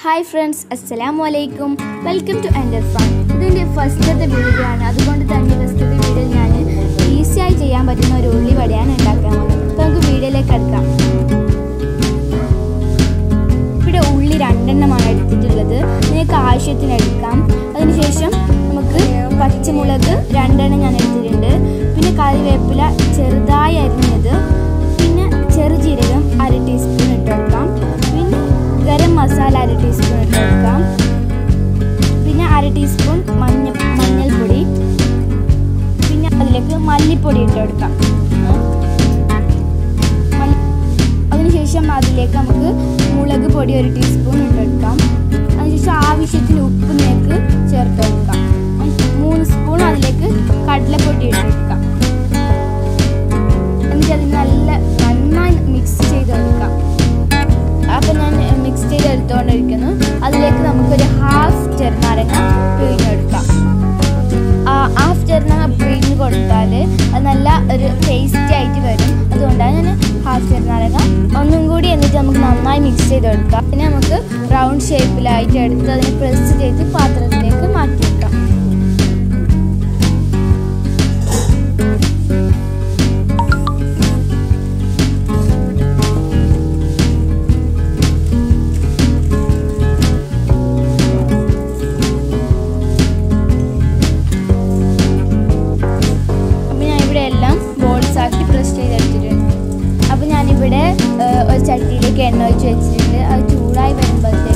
hi friends അസ്സലാമു അലൈക്കും welcome to enter fun ഇതിൻ്റെ ഫസ്റ്റത്തെ വീഡിയോ ആണ് അതുകൊണ്ട് തന്നെ ഫസ്റ്റത്തെ വീഡിയോ ഞാൻ ഈസിയായി ചെയ്യാൻ പറ്റുന്ന ഒരു ഉള്ളി വടയാണ് ഉണ്ടാക്കാൻ പോകുന്നത് അപ്പോൾ നമുക്ക് വീഡിയോയിലേക്ക് എടുക്കാം ഇവിടെ ഉള്ളി രണ്ടെണ്ണമാണ് എടുത്തിട്ടുള്ളത് നിങ്ങൾക്ക് ആവശ്യത്തിന് എടുക്കാം അതിനുശേഷം നമുക്ക് പച്ചമുളക് രണ്ടെണ്ണം ഞാൻ എടുത്തിട്ടുണ്ട് പിന്നെ കറിവേപ്പില ചെറുതായി അരിഞ്ഞത് പിന്നെ ചെറുജീരകം അര ടീസ്പൂൺ ഇട്ടെടുക്കാം പിന്നെ ഗരം മസാല അര ടീസ്പൂൺ ഇട്ടെടുക്കാം പിന്നെ അര ടീസ്പൂൺ മഞ്ഞ മഞ്ഞൾപ്പൊടി പിന്നെ അതിലേക്ക് മല്ലിപ്പൊടി ഇട്ടെടുക്കാം മല്ലി അതിനുശേഷം അതിലേക്ക് നമുക്ക് മുളക് പൊടി ഒരു ടീസ്പൂൺ ഇട്ടെടുക്കാം അതിനുശേഷം ആവശ്യത്തിന് ഉപ്പ് നിനക്ക് ചേർത്ത് കൊടുക്കാം മൂന്ന് സ്പൂൺ അതിലേക്ക് കടലപ്പൊടി ഇട്ടെടുക്കാം എന്നിട്ട് അതിന് നല്ല നന്നായി മിക്സ് ചെയ്ത് കൊടുക്കാം അപ്പം ഞാൻ മിക്സ് ചെയ്ത് എടുത്തുകൊണ്ടിരിക്കുന്നു അതിലേക്ക് നമുക്കൊരു ഹാഫ് ചെറുനാരങ്ങ പിഴിഞ്ഞെടുക്കാം ആ ഹാഫ് ചെറുനാരങ്ങ പിഴിഞ്ഞ് കൊടുത്താൽ അത് നല്ല ഒരു ടേസ്റ്റി ആയിട്ട് വരും അതുകൊണ്ടാണ് ഞാൻ ഹാഫ് ചെറുനാരങ്ങ ഒന്നും കൂടി എന്നിട്ട് നമുക്ക് നന്നായി മിക്സ് ചെയ്ത് കൊടുക്കാം പിന്നെ നമുക്ക് റൗണ്ട് ഷേപ്പിലായിട്ട് എടുത്ത് അതിനെ പ്രസ് ചെയ്ത് പാത്രത്തിലേക്ക് മാറ്റി വെക്കാം അപ്പോൾ ഞാൻ ഇവിടെ എല്ലാം ബോൾസ് ആക്കി പ്രസ് ചെയ്തെടുത്തിട്ടുണ്ട് അപ്പോൾ ഞാനിവിടെ ഏഹ്, ഒരു ചട്ടിയിലേക്ക് എണ്ണ ഒഴിച്ച് വെച്ചിട്ടുണ്ട് അത് ചൂടായി വരുമ്പോഴത്തേക്ക്